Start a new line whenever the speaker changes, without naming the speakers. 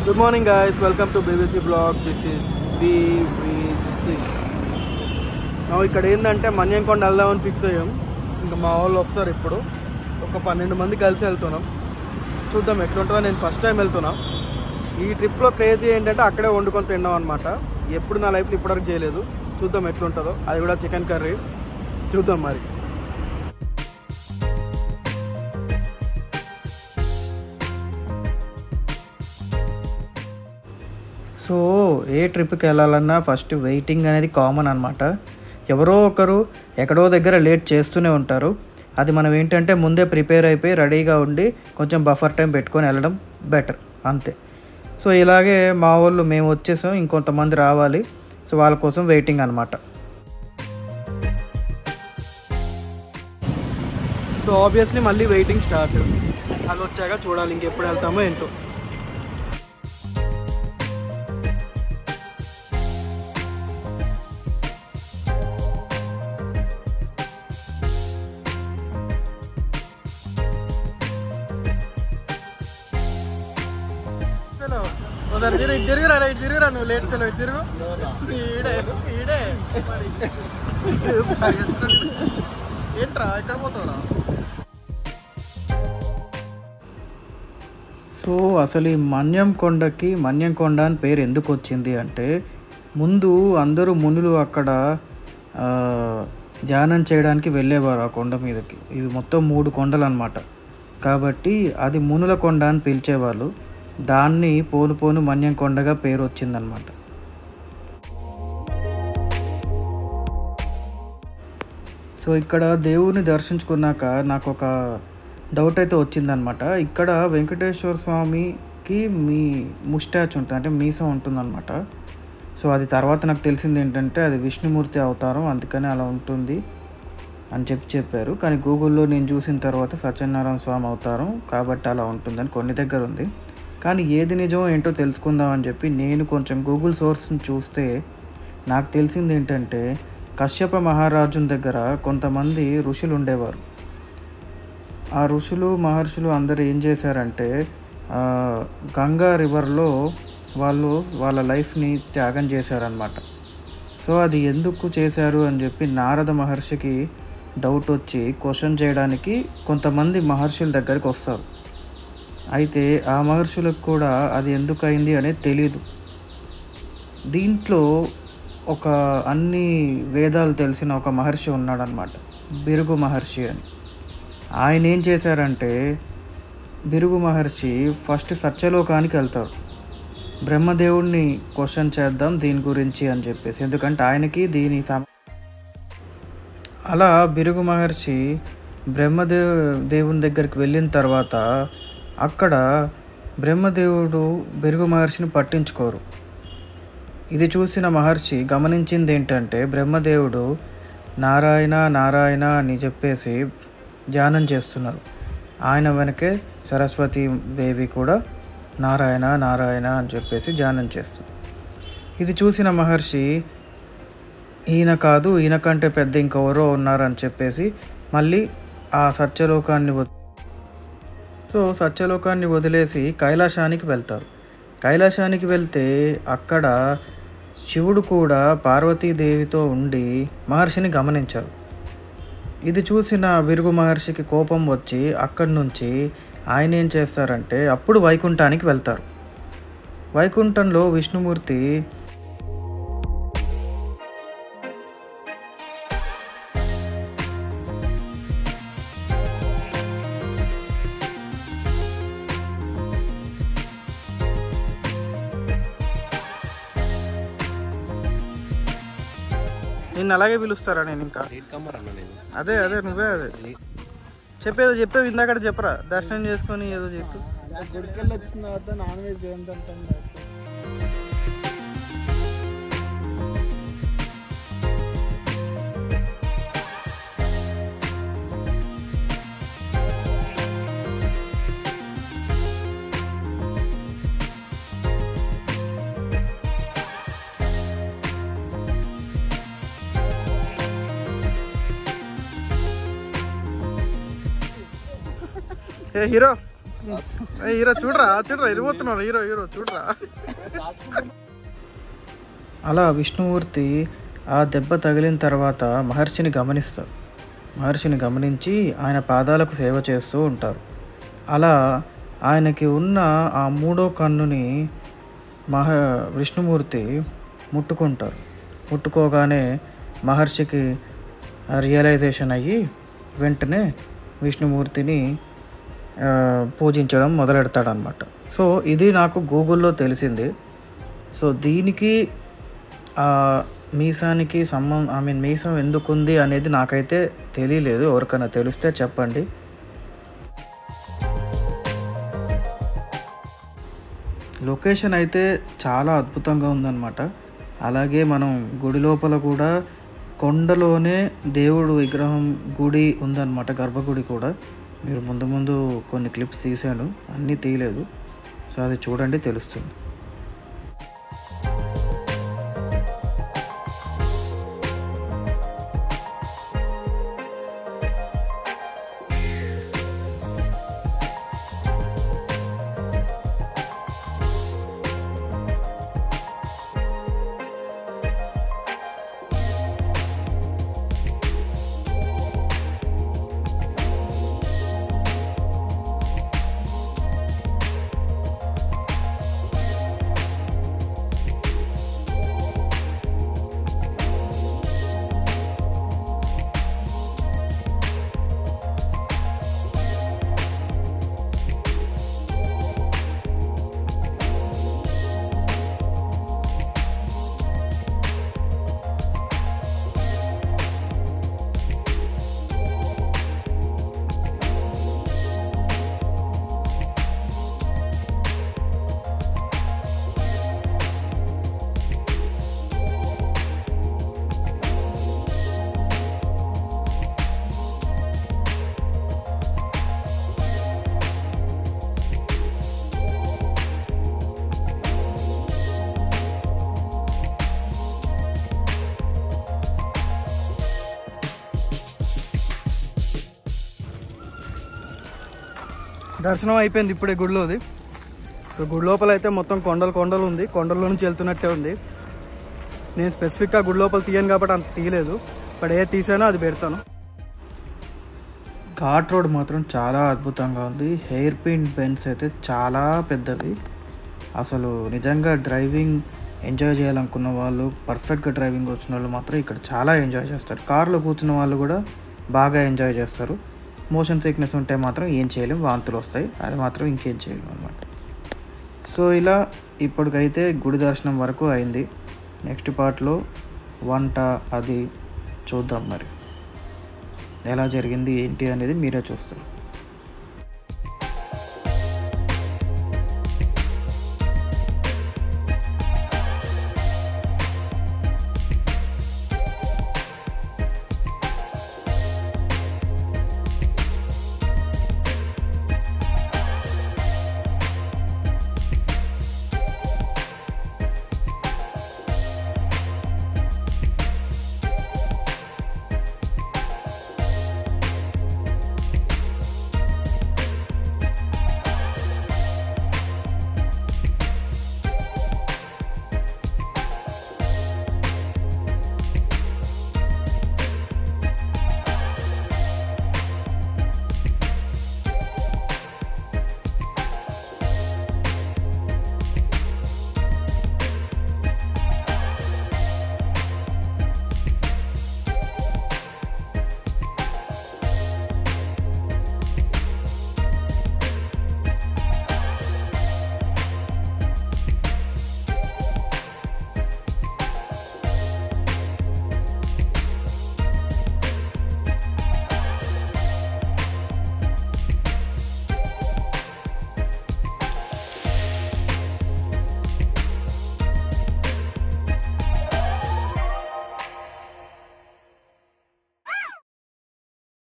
good morning guys welcome to BBC blog this is BBC ನಾವು ఇక్కడ ఏంటంటే మన్యంకొండ వెళ్దామని ఫిక్స్ అయ్యాం ఇంకా మా వాళ్ళు వస్తారు ఇప్పుడు ఒక పన్నెండు మంది కలిసి వెళ్తున్నాం చూద్దాం ఎట్లుంటుందో నేను ఫస్ట్ టైం వెళ్తున్నా ఈ ట్రిప్లో క్రేజీ ఏంటంటే అక్కడే వండుకొని తిన్నాం అనమాట ఎప్పుడు నా లైఫ్లో ఇప్పటివరకు చేయలేదు చూద్దాం ఎట్లుంటుందో అది కూడా చికెన్ కర్రీ చూద్దాం మరి సో ఏ ట్రిప్కి వెళ్ళాలన్నా ఫస్ట్ వెయిటింగ్ అనేది కామన్ అనమాట ఎవరో ఒకరు ఎక్కడో దగ్గర లేట్ చేస్తూనే ఉంటారు అది మనం ఏంటంటే ముందే ప్రిపేర్ అయిపోయి రెడీగా ఉండి కొంచెం బఫర్ టైం పెట్టుకొని వెళ్ళడం బెటర్ అంతే సో ఇలాగే మా వాళ్ళు మేము వచ్చేసాం ఇంకొంతమంది రావాలి సో వాళ్ళ కోసం వెయిటింగ్ అనమాట సో ఆబ్వియస్లీ మళ్ళీ వెయిటింగ్ స్టార్ట్ అది వచ్చాక చూడాలి ఇంకెప్పుడు వెళ్తామో ఏంటో ఉదర్ తిరుగు ఇటు తిరుగురా రైట్ తిరుగురా నువ్వు లేట్ పిల్లలు ఇటు తిరుగు ఈడే ఈడే ఏంట్రా ఎక్కడ పోతావురా సో అసలు ఈ మన్యం కొండకి మన్యం కొండ అని పేరు ఎందుకు వచ్చింది అంటే ముందు అందరూ మునులు అక్కడ ఆ, ధ్యానం చేయడానికి వెళ్ళేవారు ఆ కొండ మీదకి ఇవి మొత్తం మూడు కొండలు అనమాట కాబట్టి అది మునుల కొండ అని పిలిచేవాళ్ళు దాన్ని పోను పోను మన్యం కొండగా పేరు వచ్చిందనమాట సో ఇక్కడ దేవుని దర్శించుకున్నాక నాకు ఒక డౌట్ అయితే వచ్చిందనమాట ఇక్కడ వెంకటేశ్వర స్వామికి మీ ముస్టాచ్ ఉంటుంది అంటే మీసం ఉంటుందన్నమాట సో అది తర్వాత నాకు తెలిసింది ఏంటంటే అది విష్ణుమూర్తి అవతారం అందుకని అలా ఉంటుంది అని చెప్పి చెప్పారు కానీ గూగుల్లో నేను చూసిన తర్వాత సత్యనారాయణ స్వామి అవతారం కాబట్టి అలా ఉంటుందని కొన్ని దగ్గర ఉంది కానీ ఏది నిజమో ఏంటో తెలుసుకుందామని చెప్పి నేను కొంచెం గూగుల్ సోర్స్ని చూస్తే నాకు తెలిసింది ఏంటంటే కశ్యప మహారాజుని దగ్గర కొంతమంది ఋషులు ఉండేవారు ఆ ఋషులు మహర్షులు అందరూ ఏం చేశారంటే ఆ, గంగా రివర్లో వాళ్ళు వాళ్ళ లైఫ్ని త్యాగం చేశారనమాట సో అది ఎందుకు చేశారు అని చెప్పి నారద మహర్షికి డౌట్ వచ్చి క్వశ్చన్ చేయడానికి కొంతమంది మహర్షుల దగ్గరికి వస్తారు అయితే ఆ మహర్షులకు కూడా అది ఎందుకు అయింది అనేది తెలియదు దీంట్లో ఒక అన్ని వేదాలు తెలిసిన ఒక మహర్షి ఉన్నాడనమాట బిరుగు మహర్షి అని ఆయన ఏం చేశారంటే బిరుగు మహర్షి ఫస్ట్ సత్యలోకానికి వెళ్తారు బ్రహ్మదేవుడిని క్వశ్చన్ చేద్దాం దీని గురించి అని చెప్పేసి ఎందుకంటే ఆయనకి దీని సమ- అలా బిరుగు మహర్షి బ్రహ్మదేవ్ దేవుని దగ్గరికి వెళ్ళిన తర్వాత అక్కడ బ్రహ్మదేవుడు బిరుగు మహర్షిని పట్టించుకోరు ఇది చూసిన మహర్షి గమనించింది ఏంటంటే బ్రహ్మదేవుడు నారాయణ నారాయణ అని చెప్పేసి ధ్యానం చేస్తున్నారు ఆయన వెనకే సరస్వతి దేవి కూడా నారాయణ నారాయణ అని చెప్పేసి ధ్యానం చేస్తుంది ఇది చూసిన మహర్షి ఈయన కాదు ఈయన కంటే పెద్ద ఇంకెవరో ఉన్నారని చెప్పేసి మళ్ళీ ఆ సత్యలోకాన్ని వద్ సో సత్యలోకాన్ని వదిలేసి కైలాసానికి వెళ్తారు కైలాసానికి వెళ్తే అక్కడ శివుడు కూడా పార్వతీదేవితో ఉండి మహర్షిని గమనించారు ఇది చూసిన విరుగు మహర్షికి కోపం వచ్చి అక్కడి నుంచి ఆయన ఏం చేస్తారంటే అప్పుడు వైకుంఠానికి వెళ్తారు వైకుంఠంలో విష్ణుమూర్తి నిన్ను అలాగే పిలుస్తారా నేను ఇంకా అదే అదే నువ్వే అదే చెప్పేదో చెప్పేది ఇందాక చెప్పరా దర్శనం చేసుకొని ఏదో చెప్పు
గుడికెళ్ళి వచ్చిన తర్వాత నాన్ వెజ్ ఏం తింటాం
ఏ హీరో హీరో చూడరా చూడరా వెళ్ళిపోతున్నాడు హీరో హీరో చూడరా అలా విష్ణుమూర్తి ఆ దెబ్బ తగిలిన తర్వాత మహర్షిని గమనిస్తారు మహర్షిని గమనించి ఆయన పాదాలకు సేవ చేస్తూ ఉంటారు అలా ఆయనకి ఉన్న ఆ మూడో కన్నుని మహ విష్ణుమూర్తి ముట్టుకుంటారు ముట్టుకోగానే మహర్షికి రియలైజేషన్ అయ్యి వెంటనే విష్ణుమూర్తిని ఆ, పూజించడం మొదలెడతాడనమాట సో ఇది నాకు గూగుల్లో తెలిసింది సో దీనికి ఆ మీసానికి సంబంధం ఐ మీన్ మీసం ఎందుకు ఉంది అనేది నాకైతే తెలియలేదు ఎవరికైనా తెలిస్తే చెప్పండి లొకేషన్ అయితే చాలా అద్భుతంగా ఉందన్నమాట అలాగే మనం గుడి లోపల కూడా కొండలోనే దేవుడు విగ్రహం గుడి ఉందన్నమాట గర్భగుడి కూడా మీరు ముందు ముందు కొన్ని క్లిప్స్ తీశాను అన్నీ తీయలేదు సో అది చూడండి తెలుస్తుంది దర్శనం అయిపోయింది ఇప్పుడే గుడిలోది సో గుడి లోపల అయితే మొత్తం కొండలు కొండలు ఉంది కొండల్లో నుంచి వెళ్తున్నట్టే ఉంది నేను స్పెసిఫిక్గా గుడి లోపల తీయను కాబట్టి అంత తీయలేదు బట్ ఏ తీసానో అది పెడతాను ఘాట్ రోడ్ మాత్రం చాలా అద్భుతంగా ఉంది హెయిర్ పిన్ బెన్స్ అయితే చాలా పెద్దవి అసలు నిజంగా డ్రైవింగ్ ఎంజాయ్ చేయాలనుకున్న వాళ్ళు పర్ఫెక్ట్గా డ్రైవింగ్ వచ్చిన వాళ్ళు మాత్రం ఇక్కడ చాలా ఎంజాయ్ చేస్తారు కార్లో కూర్చున్న వాళ్ళు కూడా బాగా ఎంజాయ్ చేస్తారు మోషన్ సిక్నెస్ ఉంటే మాత్రం ఏం చేయలేం వాంతులు వస్తాయి అది మాత్రం ఇంకేం చేయలేం అనమాట సో ఇలా ఇప్పటికైతే గుడి దర్శనం వరకు అయింది నెక్స్ట్ పార్ట్లో వంట అది చూద్దాం మరి ఎలా జరిగింది ఏంటి అనేది మీరే చూస్తారు